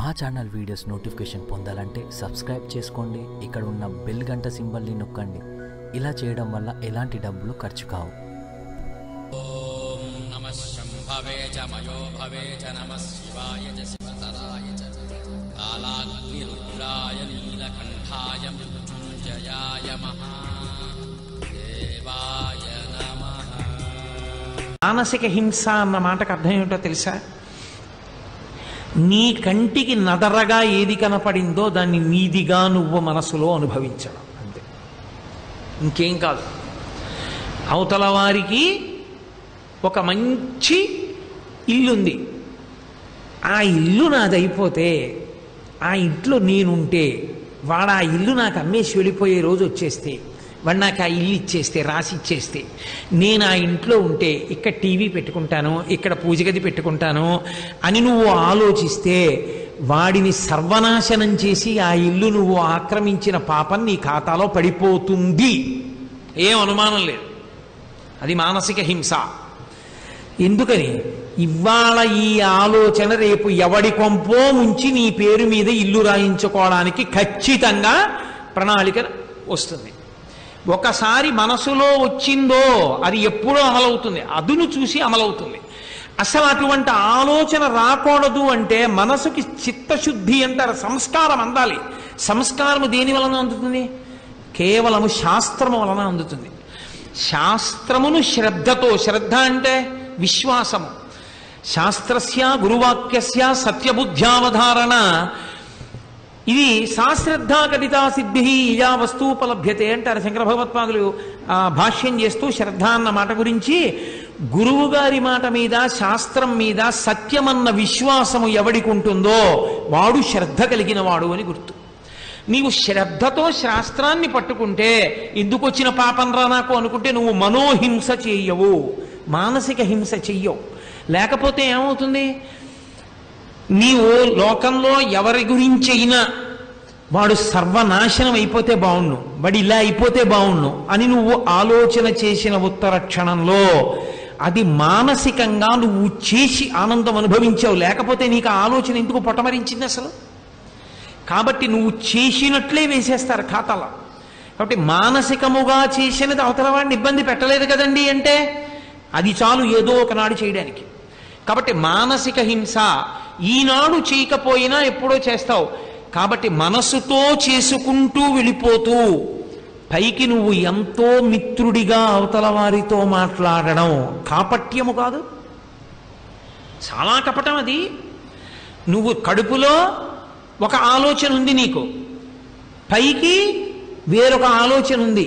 మా channel videos notification పొందాలంటే subscribe చేసుకోండి ఇక్కడ ఉన్న బెల్ గంట సింబల్ని నొక్కండి ఇలా చేయడం వల్ల ఎలాంటి డబ్బులు ఖర్చు కావు नमः शम्भवे च मयो भवे च नमः शिवाय च शिवतराय च कालाग्निरुद्राय नीलकण्ठाय मृत्युञ्जयाय महादेवाय नमः మానసిక హింస అన్న మాటకు అర్థం ఏమిటో తెలుసా నీ కంటికి నదరగా ఏది కనపడిందో దాన్ని నీదిగా నువ్వు మనసులో అనుభవించడం అంతే ఇంకేం కాదు అవతల వారికి ఒక మంచి ఇల్లుంది ఆ ఇల్లు నాదైపోతే ఆ ఇంట్లో నేనుంటే వాడు ఆ ఇల్లు నాకు అమ్మేసి వెళ్ళిపోయే రోజు వచ్చేస్తే వాడు నాకు ఆ ఇల్లు ఇచ్చేస్తే రాసి ఇచ్చేస్తే నేను ఆ ఇంట్లో ఉంటే ఇక్కడ టీవీ పెట్టుకుంటాను ఇక్కడ పూజ గది పెట్టుకుంటాను అని నువ్వు ఆలోచిస్తే వాడిని సర్వనాశనం చేసి ఆ ఇల్లు నువ్వు ఆక్రమించిన పాపం నీ ఖాతాలో పడిపోతుంది ఏం అనుమానం లేదు అది మానసిక హింస ఎందుకని ఇవాళ ఈ ఆలోచన రేపు ఎవడి కొంపో ముంచి నీ పేరు మీద ఇల్లు రాయించుకోవడానికి ఖచ్చితంగా ప్రణాళిక వస్తుంది ఒకసారి మనసులో వచ్చిందో అది ఎప్పుడో అమలవుతుంది అదును చూసి అమలవుతుంది అసలు అటువంటి ఆలోచన రాకూడదు అంటే మనసుకి చిత్తశుద్ధి అంటారు సంస్కారం అందాలి సంస్కారము దేని వలన అందుతుంది కేవలము శాస్త్రము వలన అందుతుంది శాస్త్రమును శ్రద్ధతో శ్రద్ధ అంటే విశ్వాసము శాస్త్రస్య గురువాక్యస్య సత్యబుద్ధ్యావధారణ ఇది సాశ్రద్ధా కటితా సిద్ధి ఇయా వస్తువుపలభ్యతే అంటారు శంకర భగవత్పాదులు ఆ, భాష్యం చేస్తూ శ్రద్ధ అన్న మాట గురించి గురువు గారి మాట మీద శాస్త్రం మీద సత్యమన్న విశ్వాసము ఎవడికి ఉంటుందో వాడు శ్రద్ధ కలిగిన వాడు అని గుర్తు నీవు శ్రద్ధతో శాస్త్రాన్ని పట్టుకుంటే ఎందుకు వచ్చిన పాపం రా నాకు అనుకుంటే నువ్వు మనోహింస చెయ్యవు మానసిక హింస చెయ్యవు లేకపోతే ఏమవుతుంది నీవు లోకంలో ఎవరి గురించి అయినా వాడు సర్వనాశనం అయిపోతే బాగుండు వాడు ఇలా అయిపోతే బాగుండు అని నువ్వు ఆలోచన చేసిన ఉత్తర క్షణంలో అది మానసికంగా నువ్వు చేసి ఆనందం అనుభవించావు లేకపోతే నీకు ఆ ఆలోచన ఎందుకు పొటమరించింది అసలు కాబట్టి నువ్వు చేసినట్లే వేసేస్తారు ఖాతాలో కాబట్టి మానసికముగా చేసినది అవతల వాడిని ఇబ్బంది పెట్టలేదు కదండి అంటే అది చాలు ఏదో ఒకనాడు చేయడానికి కాబట్టి మానసిక హింస ఈనాడు చేయకపోయినా ఎప్పుడో చేస్తావు కాబట్టి మనసుతో చేసుకుంటూ వెళ్ళిపోతూ పైకి నువ్వు ఎంతో మిత్రుడిగా అవతల వారితో మాట్లాడడం కాపట్యము కాదు చాలా కపటం అది నువ్వు కడుపులో ఒక ఆలోచన ఉంది నీకు పైకి వేరొక ఆలోచన ఉంది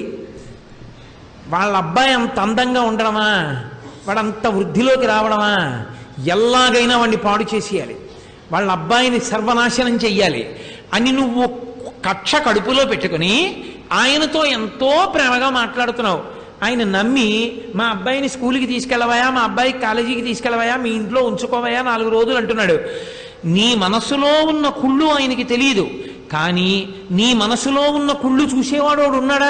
వాళ్ళ అబ్బాయి అంత అందంగా ఉండడమా వాడంత వృద్ధిలోకి రావడమా ఎలాగైనా వాడిని పాడు చేసేయాలి వాళ్ళ అబ్బాయిని సర్వనాశనం చెయ్యాలి అని నువ్వు కక్ష కడుపులో పెట్టుకుని ఆయనతో ఎంతో ప్రేమగా మాట్లాడుతున్నావు ఆయన నమ్మి మా అబ్బాయిని స్కూల్కి తీసుకెళ్ళవయా మా అబ్బాయికి కాలేజీకి తీసుకెళ్ళవయా మీ ఇంట్లో ఉంచుకోవయా నాలుగు రోజులు అంటున్నాడు నీ మనసులో ఉన్న కుళ్ళు ఆయనకి తెలియదు కానీ నీ మనసులో ఉన్న కుళ్ళు చూసేవాడు వాడు ఉన్నాడా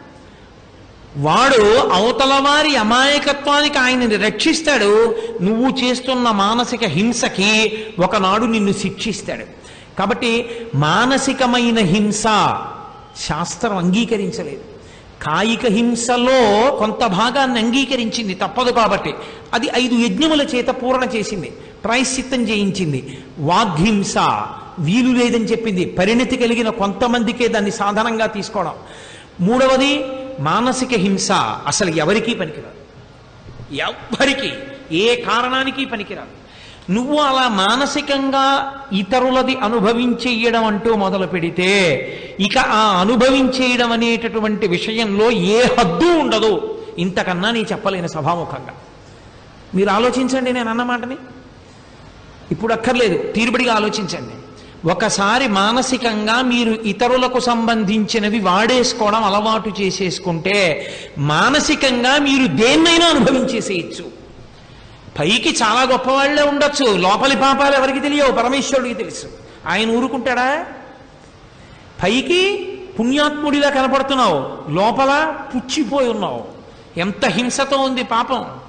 వాడు అవతల వారి అమాయకత్వానికి ఆయనని రక్షిస్తాడు నువ్వు చేస్తున్న మానసిక హింసకి ఒకనాడు నిన్ను శిక్షిస్తాడు కాబట్టి మానసికమైన హింస శాస్త్రం అంగీకరించలేదు కాయిక హింసలో కొంత భాగాన్ని అంగీకరించింది తప్పదు కాబట్టి అది ఐదు యజ్ఞముల చేత పూర్ణ చేసింది ప్రాయశ్చిత్తం చేయించింది వాగ్హింస వీలు లేదని చెప్పింది పరిణతి కలిగిన కొంతమందికే దాన్ని సాధనంగా తీసుకోవడం మూడవది మానసిక హింస అసలు ఎవరికీ పనికిరాదు ఎవ్వరికి ఏ కారణానికి పనికిరాదు నువ్వు అలా మానసికంగా ఇతరులది అనుభవించేయడం అంటూ మొదలు పెడితే ఇక ఆ అనుభవించేయడం అనేటటువంటి విషయంలో ఏ హద్దు ఉండదు ఇంతకన్నా నీ చెప్పలేని సభాముఖంగా మీరు ఆలోచించండి నేను అన్న మాటని ఇప్పుడు అక్కర్లేదు తీరుబడిగా ఆలోచించండి ఒకసారి మానసికంగా మీరు ఇతరులకు సంబంధించినవి వాడేసుకోవడం అలవాటు చేసేసుకుంటే మానసికంగా మీరు దేన్నైనా అనుభవించేసేయచ్చు పైకి చాలా గొప్పవాళ్లే ఉండొచ్చు లోపలి పాపాలు ఎవరికి తెలియవు పరమేశ్వరుడికి తెలుసు ఆయన ఊరుకుంటాడా పైకి పుణ్యాత్ముడిలా కనపడుతున్నావు లోపల పుచ్చిపోయి ఉన్నావు ఎంత హింసతో ఉంది పాపం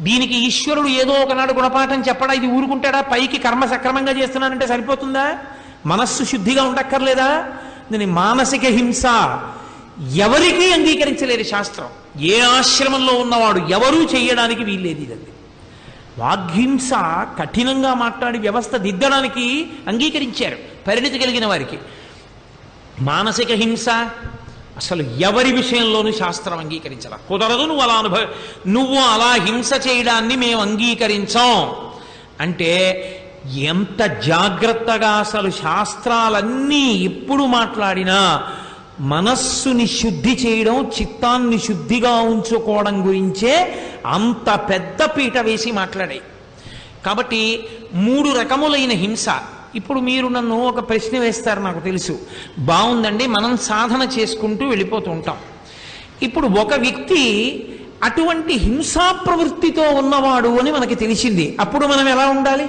దీనికి ఈశ్వరుడు ఏదో ఒకనాడు గుణపాఠం చెప్పడా ఇది ఊరుకుంటాడా పైకి కర్మ సక్రమంగా చేస్తున్నానంటే సరిపోతుందా మనస్సు శుద్ధిగా ఉండక్కర్లేదా దీని మానసిక హింస ఎవరికీ అంగీకరించలేదు శాస్త్రం ఏ ఆశ్రమంలో ఉన్నవాడు ఎవరూ చేయడానికి వీల్లేదు ఇదండి వాగ్హింస కఠినంగా మాట్లాడి వ్యవస్థ దిద్దడానికి అంగీకరించారు పరిణితి కలిగిన వారికి మానసిక హింస అసలు ఎవరి విషయంలోనూ శాస్త్రం అంగీకరించాల కుదరదు నువ్వు అలా అనుభవ నువ్వు అలా హింస చేయడాన్ని మేము అంగీకరించాం అంటే ఎంత జాగ్రత్తగా అసలు శాస్త్రాలన్నీ ఎప్పుడు మాట్లాడినా మనస్సుని శుద్ధి చేయడం చిత్తాన్ని శుద్ధిగా ఉంచుకోవడం గురించే అంత పెద్ద పీట వేసి మాట్లాడాయి కాబట్టి మూడు రకములైన హింస ఇప్పుడు మీరు నన్ను ఒక ప్రశ్న వేస్తారు నాకు తెలుసు బాగుందండి మనం సాధన చేసుకుంటూ వెళ్ళిపోతూ ఉంటాం ఇప్పుడు ఒక వ్యక్తి అటువంటి హింసా ప్రవృత్తితో ఉన్నవాడు అని మనకి తెలిసింది అప్పుడు మనం ఎలా ఉండాలి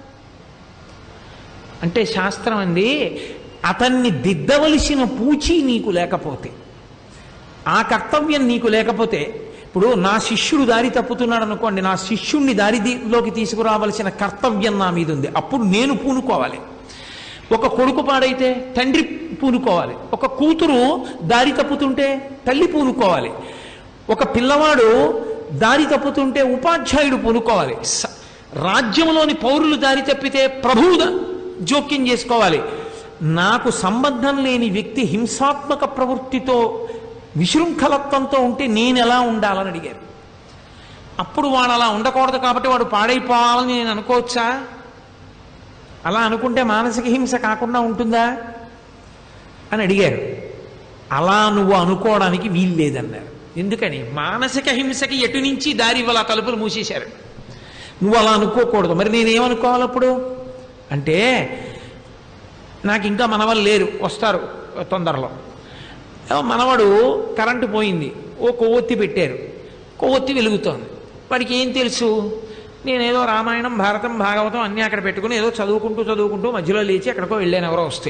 అంటే శాస్త్రం అండి అతన్ని దిద్దవలసిన పూచి నీకు లేకపోతే ఆ కర్తవ్యం నీకు లేకపోతే ఇప్పుడు నా శిష్యుడు దారి తప్పుతున్నాడు అనుకోండి నా శిష్యుణ్ణి దారిలోకి తీసుకురావలసిన కర్తవ్యం నా మీద ఉంది అప్పుడు నేను పూనుకోవాలి ఒక కొడుకు పాడైతే తండ్రి పూనుకోవాలి ఒక కూతురు దారి తప్పుతుంటే తల్లి పూనుకోవాలి ఒక పిల్లవాడు దారి తప్పుతుంటే ఉపాధ్యాయుడు పూనుకోవాలి స- రాజ్యంలోని పౌరులు దారి తప్పితే ప్రభువు ద- జోక్యం చేసుకోవాలి నాకు సంబంధం లేని వ్యక్తి హింసాత్మక ప్రవృత్తితో విశృంఖలత్వంతో ఉంటే నేను ఎలా ఉండాలని అడిగారు అప్పుడు వాడు అలా ఉండకూడదు కాబట్టి వాడు పాడైపోవాలని నేను అనుకోవచ్చా అలా అనుకుంటే మానసిక హింస కాకుండా ఉంటుందా అని అడిగారు అలా నువ్వు అనుకోవడానికి వీలు లేదన్నారు ఎందుకని మానసిక హింసకి ఎటు నుంచి దారి ఇవ్వాలి ఆ తలుపులు మూసేశారు నువ్వు అలా అనుకోకూడదు మరి నేనేమనుకోవాలి అప్పుడు అంటే నాకు ఇంకా మనవాళ్ళు లేరు వస్తారు తొందరలో ఏమో మనవడు కరెంటు పోయింది ఓ కొవ్వొత్తి పెట్టారు కొవ్వొత్తి వెలుగుతోంది వాడికి ఏం తెలుసు నేనేదో రామాయణం భారతం భాగవతం అన్నీ అక్కడ పెట్టుకుని ఏదో చదువుకుంటూ చదువుకుంటూ మధ్యలో లేచి ఎక్కడికో వెళ్ళాను ఎవరో వస్తే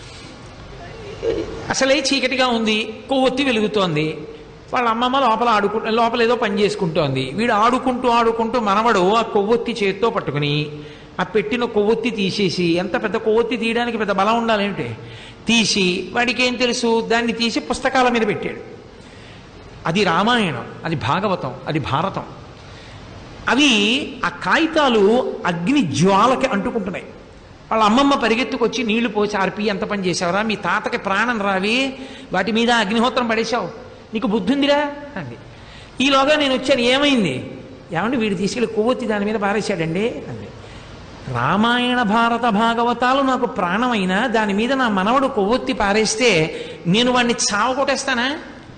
అసలే చీకటిగా ఉంది కొవ్వొత్తి వెలుగుతోంది వాళ్ళ అమ్మమ్మ లోపల ఆడుకు లోపల ఏదో పని చేసుకుంటోంది వీడు ఆడుకుంటూ ఆడుకుంటూ మనవడు ఆ కొవ్వొత్తి చేత్తో పట్టుకుని ఆ పెట్టిన కొవ్వొత్తి తీసేసి ఎంత పెద్ద కొవ్వొత్తి తీయడానికి పెద్ద బలం ఉండాలేమిటి తీసి వాడికి ఏం తెలుసు దాన్ని తీసి పుస్తకాల మీద పెట్టాడు అది రామాయణం అది భాగవతం అది భారతం అవి ఆ కాగితాలు అగ్ని జ్వాలకి అంటుకుంటున్నాయి వాళ్ళ అమ్మమ్మ పరిగెత్తుకొచ్చి నీళ్లు పోసి ఆర్పి ఎంత పని చేసావురా మీ తాతకి ప్రాణం రావి వాటి మీద అగ్నిహోత్రం పడేశావు నీకు బుద్ధి ఉందిరా అంది ఈలోగా నేను వచ్చాను ఏమైంది ఏమండి వీడు తీసుకెళ్ళి కొవ్వొత్తి దాని మీద పారేశాడండి అంది రామాయణ భారత భాగవతాలు నాకు ప్రాణమైనా దాని మీద నా మనవడు కొవ్వొత్తి పారేస్తే నేను వాడిని చావ కొట్టేస్తానా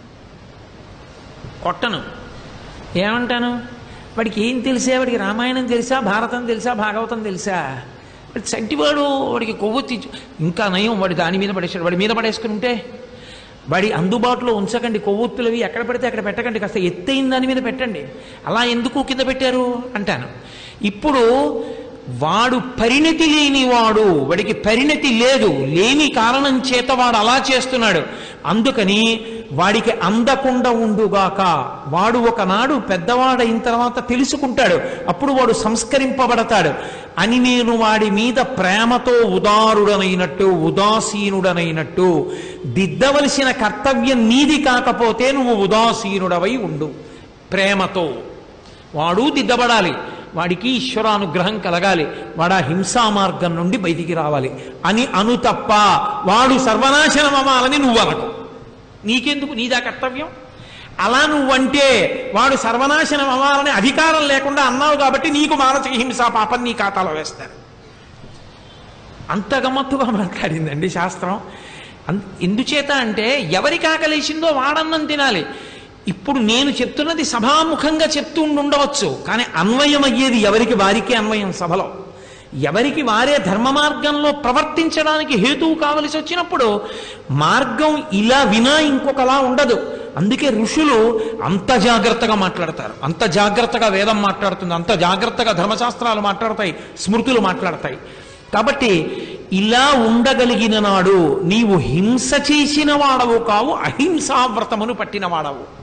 కొట్టను ఏమంటాను వాడికి ఏం తెలిసా వాడికి రామాయణం తెలుసా భారతం తెలుసా భాగవతం తెలుసా వాడి చంటివాడు వాడికి కొవ్వొత్తి ఇంకా నయం వాడి దాని మీద పడేసాడు వాడి మీద పడేసుకుని ఉంటే వాడి అందుబాటులో ఉంచకండి కొవ్వొత్తులవి ఎక్కడ పెడితే అక్కడ పెట్టకండి కాస్త ఎత్తైన దాని మీద పెట్టండి అలా ఎందుకు కింద పెట్టారు అంటాను ఇప్పుడు వాడు పరిణతి లేనివాడు వాడికి పరిణతి లేదు లేని కారణం చేత వాడు అలా చేస్తున్నాడు అందుకని వాడికి అందకుండా ఉండుగాక వాడు ఒకనాడు పెద్దవాడైన తర్వాత తెలుసుకుంటాడు అప్పుడు వాడు సంస్కరింపబడతాడు అని నేను వాడి మీద ప్రేమతో ఉదారుడనైనట్టు ఉదాసీనుడనైనట్టు దిద్దవలసిన కర్తవ్యం నీది కాకపోతే నువ్వు ఉదాసీనుడవై ఉండు ప్రేమతో వాడు దిద్దబడాలి వాడికి ఈశ్వరానుగ్రహం కలగాలి వాడు ఆ హింసా మార్గం నుండి బయటికి రావాలి అని అను తప్ప వాడు సర్వనాశనం అవ్వాలని నువ్వు అనకు నీకెందుకు నీదా కర్తవ్యం అలా నువ్వంటే వాడు సర్వనాశనం అవ్వాలని అధికారం లేకుండా అన్నావు కాబట్టి నీకు మానసిక హింసా పాపం నీ ఖాతాలో వేస్తారు అంత గమ్మత్తుగా మాట్లాడిందండి శాస్త్రం అన్- ఎందుచేత అంటే ఎవరికి ఆకలేసిందో వాడన్నం తినాలి ఇప్పుడు నేను చెప్తున్నది సభాముఖంగా చెప్తూ ఉండవచ్చు కానీ అన్వయం అయ్యేది ఎవరికి వారికే అన్వయం సభలో ఎవరికి వారే ధర్మ మార్గంలో ప్రవర్తించడానికి హేతువు కావలసి వచ్చినప్పుడు మార్గం ఇలా వినా ఇంకొకలా ఉండదు అందుకే ఋషులు అంత జాగ్రత్తగా మాట్లాడతారు అంత జాగ్రత్తగా వేదం మాట్లాడుతుంది అంత జాగ్రత్తగా ధర్మశాస్త్రాలు మాట్లాడతాయి స్మృతులు మాట్లాడతాయి కాబట్టి ఇలా ఉండగలిగిన నాడు నీవు హింస చేసిన వాడవు కావు అహింసా వ్రతమును పట్టిన వాడవు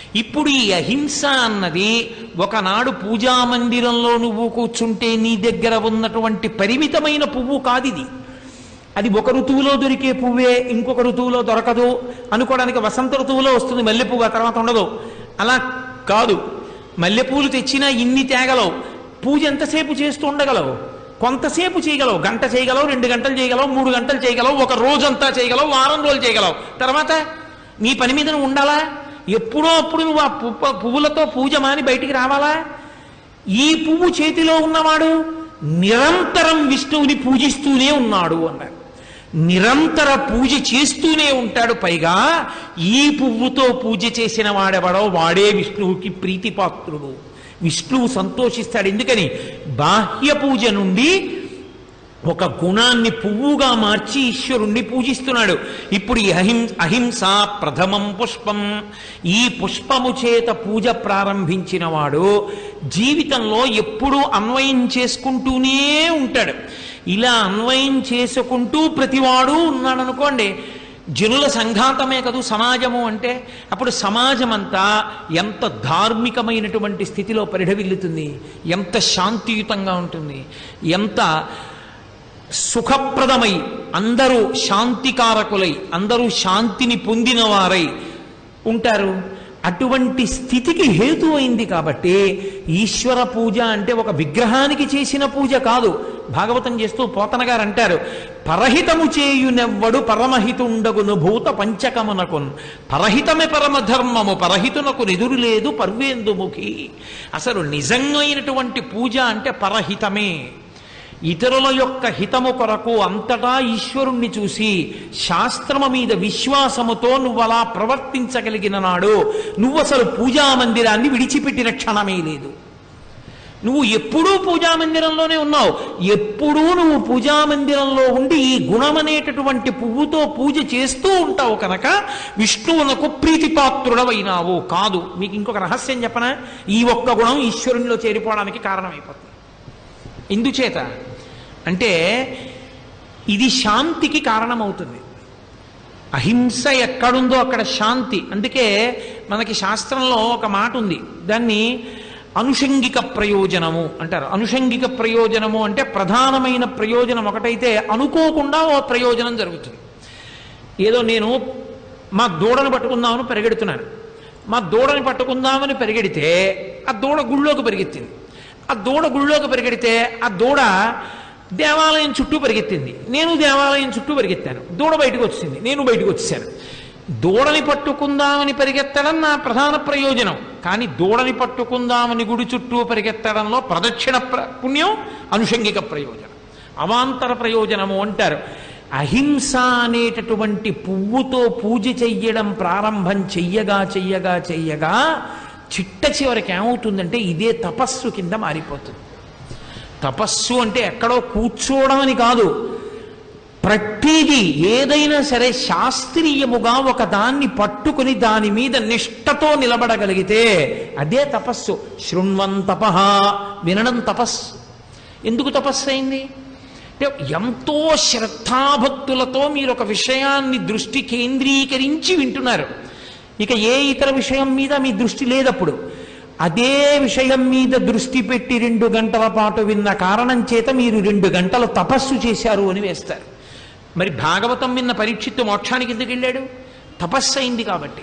ఇప్పుడు ఈ అహింస అన్నది ఒకనాడు పూజా మందిరంలో నువ్వు కూర్చుంటే నీ దగ్గర ఉన్నటువంటి పరిమితమైన పువ్వు కాదిది అది ఒక ఋతువులో దొరికే పువ్వే ఇంకొక ఋతువులో దొరకదు అనుకోవడానికి వసంత ఋతువులో వస్తుంది మల్లెపువ్వు ఆ తర్వాత ఉండదు అలా కాదు మల్లెపూలు తెచ్చినా ఇన్ని తేగలవు పూజ ఎంతసేపు చేస్తూ ఉండగలవు కొంతసేపు చేయగలవు గంట చేయగలవు రెండు గంటలు చేయగలవు మూడు గంటలు చేయగలవు ఒక రోజంతా చేయగలవు వారం రోజులు చేయగలవు తర్వాత నీ పని మీద నువ్వు ఉండాలా ఎప్పుడో అప్పుడు నువ్వు ఆ పు- పువ్వులతో పూజ మాని బయటికి రావాలా ఈ పువ్వు చేతిలో ఉన్నవాడు నిరంతరం విష్ణువుని పూజిస్తూనే ఉన్నాడు అన్నారు నిరంతర పూజ చేస్తూనే ఉంటాడు పైగా ఈ పువ్వుతో పూజ చేసిన వాడెవడో వాడే విష్ణువుకి ప్రీతిపాత్రుడు విష్ణువు సంతోషిస్తాడు ఎందుకని బాహ్య పూజ నుండి ఒక గుణాన్ని పువ్వుగా మార్చి ఈశ్వరుణ్ణి పూజిస్తున్నాడు ఇప్పుడు ఈ అహిం అహింస ప్రథమం పుష్పం ఈ పుష్పము చేత పూజ ప్రారంభించిన వాడు జీవితంలో ఎప్పుడూ అన్వయం చేసుకుంటూనే ఉంటాడు ఇలా అన్వయం చేసుకుంటూ ప్రతివాడు ఉన్నాడు అనుకోండి జనుల సంఘాతమే కదూ సమాజము అంటే అప్పుడు సమాజం అంతా ఎంత ధార్మికమైనటువంటి స్థితిలో పరిఢవిల్లుతుంది ఎంత శాంతియుతంగా ఉంటుంది ఎంత సుఖప్రదమై అందరూ శాంతికారకులై అందరూ శాంతిని పొందిన వారై ఉంటారు అటువంటి స్థితికి హేతు అయింది కాబట్టి ఈశ్వర పూజ అంటే ఒక విగ్రహానికి చేసిన పూజ కాదు భాగవతం చేస్తూ పోతన గారు అంటారు పరహితము చేయునెవ్వడు పరమహితుండగును భూత పంచకమునకున్ పరహితమే పరమధర్మము పరహితునకు ఎదురు లేదు పర్వేందుముఖి అసలు నిజమైనటువంటి పూజ అంటే పరహితమే ఇతరుల యొక్క హితము కొరకు అంతటా ఈశ్వరుణ్ణి చూసి శాస్త్రము మీద విశ్వాసముతో నువ్వు అలా ప్రవర్తించగలిగిన నాడు నువ్వు అసలు పూజా మందిరాన్ని విడిచిపెట్టిన క్షణమే లేదు నువ్వు ఎప్పుడూ పూజా మందిరంలోనే ఉన్నావు ఎప్పుడూ నువ్వు పూజా మందిరంలో ఉండి ఈ గుణమనేటటువంటి పువ్వుతో పూజ చేస్తూ ఉంటావు కనుక విష్ణువునకు ప్రీతిపాత్రుడవైనావు కాదు మీకు ఇంకొక రహస్యం చెప్పనా ఈ ఒక్క గుణం ఈశ్వరునిలో చేరిపోవడానికి కారణమైపోతుంది ఎందుచేత అంటే ఇది శాంతికి కారణమవుతుంది అహింస ఎక్కడుందో అక్కడ శాంతి అందుకే మనకి శాస్త్రంలో ఒక మాట ఉంది దాన్ని అనుషంగిక ప్రయోజనము అంటారు అనుషంగిక ప్రయోజనము అంటే ప్రధానమైన ప్రయోజనం ఒకటైతే అనుకోకుండా ఓ ప్రయోజనం జరుగుతుంది ఏదో నేను మా దూడను పట్టుకుందామని పరిగెడుతున్నాను మా దూడని పట్టుకుందామని పరిగెడితే ఆ దూడ గుళ్ళోకి పరిగెత్తింది ఆ దూడ గుళ్ళోకి పరిగెడితే ఆ దూడ దేవాలయం చుట్టూ పరిగెత్తింది నేను దేవాలయం చుట్టూ పరిగెత్తాను దూడ బయటకు వచ్చింది నేను బయటకు వచ్చేసాను దూడని పట్టుకుందామని పరిగెత్తడం నా ప్రధాన ప్రయోజనం కానీ దూడని పట్టుకుందామని గుడి చుట్టూ పరిగెత్తడంలో ప్రదక్షిణ ప్ర- పుణ్యం అనుషంగిక ప్రయోజనం అవాంతర ప్రయోజనము అంటారు అహింస అనేటటువంటి పువ్వుతో పూజ చెయ్యడం ప్రారంభం చెయ్యగా చెయ్యగా చెయ్యగా చిట్ట చివరికి ఏమవుతుందంటే ఇదే తపస్సు కింద మారిపోతుంది తపస్సు అంటే ఎక్కడో కూర్చోవడం అని కాదు ప్రతిదీ ఏదైనా సరే శాస్త్రీయముగా ఒక దాన్ని పట్టుకుని దాని మీద నిష్టతో నిలబడగలిగితే అదే తపస్సు శృణ్వం తపహ వినడం తపస్సు ఎందుకు తపస్సు అయింది అంటే ఎంతో శ్రద్ధాభక్తులతో మీరు ఒక విషయాన్ని దృష్టి కేంద్రీకరించి వింటున్నారు ఇక ఏ ఇతర విషయం మీద మీ దృష్టి లేదప్పుడు అదే విషయం మీద దృష్టి పెట్టి రెండు గంటల పాటు విన్న కారణం చేత మీరు రెండు గంటలు తపస్సు చేశారు అని వేస్తారు మరి భాగవతం విన్న పరీక్షిత్తు మోక్షానికి ఎందుకు వెళ్ళాడు తపస్సు అయింది కాబట్టి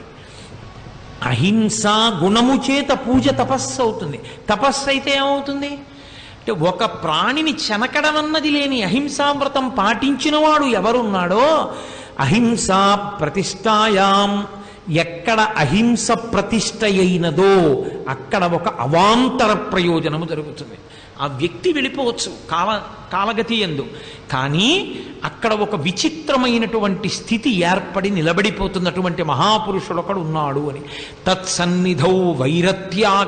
అహింస గుణము చేత పూజ తపస్సు అవుతుంది తపస్సు అయితే ఏమవుతుంది అంటే ఒక ప్రాణిని చెనకడం అన్నది లేని అహింసావ్రతం పాటించినవాడు ఎవరున్నాడో అహింస ప్రతిష్టాయాం ఎక్కడ అహింస ప్రతిష్ట అయినదో అక్కడ ఒక అవాంతర ప్రయోజనము జరుగుతుంది ఆ వ్యక్తి వెళ్ళిపోవచ్చు కాల కాలగతి ఎందు కానీ అక్కడ ఒక విచిత్రమైనటువంటి స్థితి ఏర్పడి నిలబడిపోతున్నటువంటి మహాపురుషుడు ఒకడు ఉన్నాడు అని తత్సన్నిధౌ వైరత్యాగ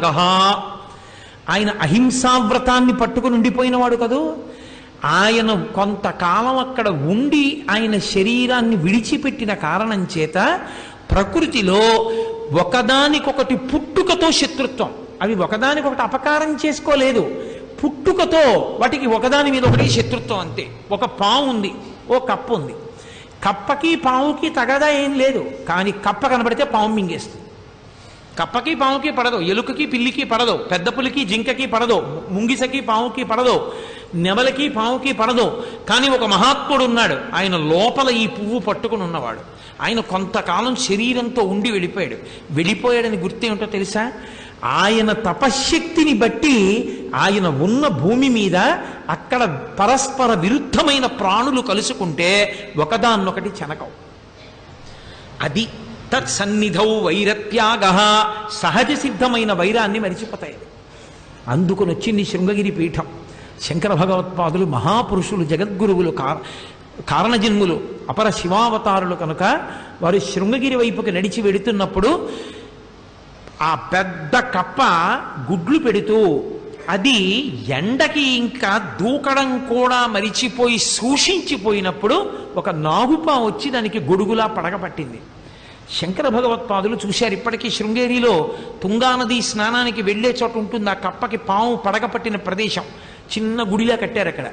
ఆయన అహింసావ్రతాన్ని పట్టుకుని ఉండిపోయినవాడు కదూ ఆయన కొంతకాలం అక్కడ ఉండి ఆయన శరీరాన్ని విడిచిపెట్టిన కారణం చేత ప్రకృతిలో ఒకదానికొకటి పుట్టుకతో శత్రుత్వం అవి ఒకదానికొకటి అపకారం చేసుకోలేదు పుట్టుకతో వాటికి ఒకదాని మీద ఒకటి శత్రుత్వం అంతే ఒక పాము ఉంది ఓ కప్ప ఉంది కప్పకి పావుకి తగదా ఏం లేదు కానీ కప్ప కనబడితే పాము మింగేస్తుంది కప్పకి పాముకి పడదు ఎలుకకి పిల్లికి పడదు పెద్ద పులికి జింకకి పడదు ముంగిసకి పాముకి పడదు నెమలకి పాముకి పడదు కానీ ఒక మహాత్ముడు ఉన్నాడు ఆయన లోపల ఈ పువ్వు పట్టుకుని ఉన్నవాడు ఆయన కొంతకాలం శరీరంతో ఉండి వెళ్ళిపోయాడు వెళ్ళిపోయాడని గుర్తేమిటో తెలుసా ఆయన తపశ్శక్తిని బట్టి ఆయన ఉన్న భూమి మీద అక్కడ పరస్పర విరుద్ధమైన ప్రాణులు కలుసుకుంటే ఒకదాన్నొకటి చెనకవు అది తత్సన్నిధౌ వైరత్యాగ సహజ సిద్ధమైన వైరాన్ని మరిచిపోతాయి అందుకుని వచ్చింది శృంగగిరి పీఠం శంకర భగవత్పాదులు మహాపురుషులు జగద్గురువులు కార కారణజన్ములు అపర శివావతారులు కనుక వారు శృంగగిరి వైపుకి నడిచి వెడుతున్నప్పుడు ఆ పెద్ద కప్ప గుడ్లు పెడుతూ అది ఎండకి ఇంకా దూకడం కూడా మరిచిపోయి సూషించిపోయినప్పుడు ఒక నాగుపా వచ్చి దానికి గొడుగులా పడగపట్టింది శంకర భగవత్పాదులు చూశారు ఇప్పటికీ శృంగేరిలో తుంగానది స్నానానికి వెళ్ళే చోట ఉంటుంది ఆ కప్పకి పాము పడగపట్టిన ప్రదేశం చిన్న గుడిలా కట్టారు అక్కడ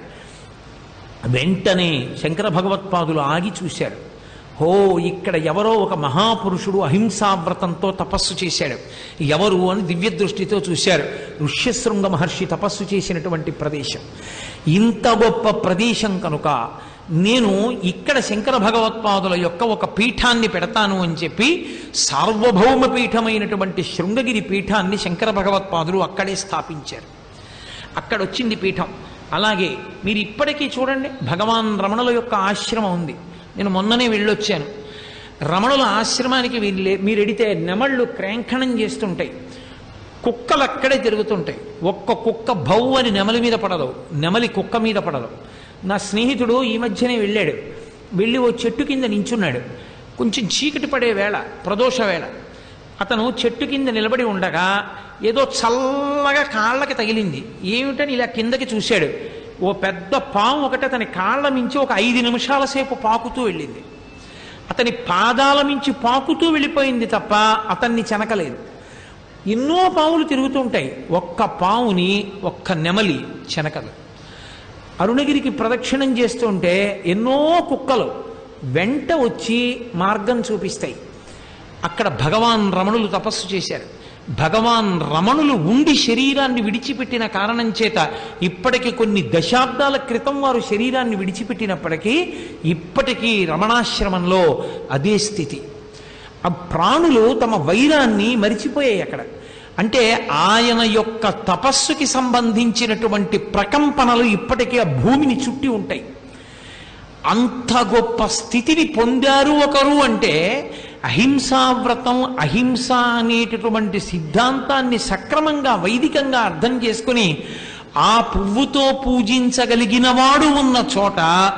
వెంటనే శంకర భగవత్పాదులు ఆగి చూశాడు హో ఇక్కడ ఎవరో ఒక మహాపురుషుడు అహింసావ్రతంతో తపస్సు చేశాడు ఎవరు అని దివ్య దృష్టితో చూశారు ఋష్యశృంగ మహర్షి తపస్సు చేసినటువంటి ప్రదేశం ఇంత గొప్ప ప్రదేశం కనుక నేను ఇక్కడ శంకర భగవత్పాదుల యొక్క ఒక పీఠాన్ని పెడతాను అని చెప్పి సార్వభౌమ పీఠమైనటువంటి శృంగగిరి పీఠాన్ని శంకర భగవత్పాదులు అక్కడే స్థాపించారు అక్కడ వచ్చింది పీఠం అలాగే మీరు ఇప్పటికీ చూడండి భగవాన్ రమణుల యొక్క ఆశ్రమం ఉంది నేను మొన్ననే వెళ్ళొచ్చాను రమణుల ఆశ్రమానికి వెళ్ళే మీరు ఎడితే నెమళ్ళు క్రేంఖణం చేస్తుంటాయి కుక్కలు అక్కడే తిరుగుతుంటాయి ఒక్క కుక్క భౌ అని నెమలి మీద పడదు నెమలి కుక్క మీద పడదు నా స్నేహితుడు ఈ మధ్యనే వెళ్ళాడు వెళ్ళి ఓ చెట్టు కింద నించున్నాడు కొంచెం చీకటి పడే వేళ ప్రదోష వేళ అతను చెట్టు కింద నిలబడి ఉండగా ఏదో చల్లగా కాళ్ళకి తగిలింది ఏమిటని ఇలా కిందకి చూశాడు ఓ పెద్ద పాము ఒకటి అతని కాళ్ళ మించి ఒక ఐదు నిమిషాల సేపు పాకుతూ వెళ్ళింది అతని పాదాల మించి పాకుతూ వెళ్ళిపోయింది తప్ప అతన్ని చెనకలేదు ఎన్నో పాములు తిరుగుతుంటాయి ఒక్క పావుని ఒక్క నెమలి చెనకలు అరుణగిరికి ప్రదక్షిణం చేస్తుంటే ఎన్నో కుక్కలు వెంట వచ్చి మార్గం చూపిస్తాయి అక్కడ భగవాన్ రమణులు తపస్సు చేశారు భగవాన్ రమణులు ఉండి శరీరాన్ని విడిచిపెట్టిన కారణం చేత ఇప్పటికి కొన్ని దశాబ్దాల క్రితం వారు శరీరాన్ని విడిచిపెట్టినప్పటికీ ఇప్పటికీ రమణాశ్రమంలో అదే స్థితి ఆ ప్రాణులు తమ వైరాన్ని మరిచిపోయాయి అక్కడ అంటే ఆయన యొక్క తపస్సుకి సంబంధించినటువంటి ప్రకంపనలు ఇప్పటికీ ఆ భూమిని చుట్టి ఉంటాయి అంత గొప్ప స్థితిని పొందారు ఒకరు అంటే అహింసావ్రతం అహింస అనేటటువంటి సిద్ధాంతాన్ని సక్రమంగా వైదికంగా అర్థం చేసుకుని ఆ పువ్వుతో పూజించగలిగిన వాడు ఉన్న చోట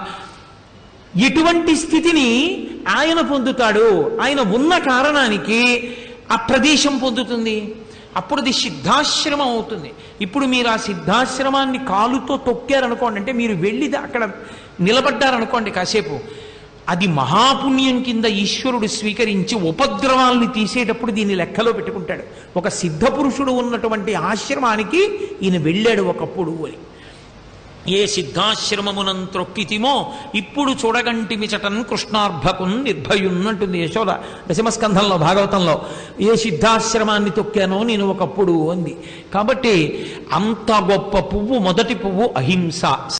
ఎటువంటి స్థితిని ఆయన పొందుతాడు ఆయన ఉన్న కారణానికి ఆ ప్రదేశం పొందుతుంది అప్పుడు అది సిద్ధాశ్రమం అవుతుంది ఇప్పుడు మీరు ఆ సిద్ధాశ్రమాన్ని కాలుతో తొక్కారనుకోండి అంటే మీరు వెళ్ళి అక్కడ నిలబడ్డారనుకోండి కాసేపు అది మహాపుణ్యం కింద ఈశ్వరుడు స్వీకరించి ఉపద్రవాల్ని తీసేటప్పుడు దీన్ని లెక్కలో పెట్టుకుంటాడు ఒక సిద్ధ పురుషుడు ఉన్నటువంటి ఆశ్రమానికి ఈయన వెళ్ళాడు ఒకప్పుడు అని ఏ సిద్ధాశ్రమమునం త్రొక్కితిమో ఇప్పుడు చూడగంటి మిచటన్ కృష్ణార్భకున్ నిర్భయున్నట్టుంది యశోద దశమస్కంధంలో భాగవతంలో ఏ సిద్ధాశ్రమాన్ని తొక్కానో నేను ఒకప్పుడు అంది కాబట్టి అంత గొప్ప పువ్వు మొదటి పువ్వు అహింస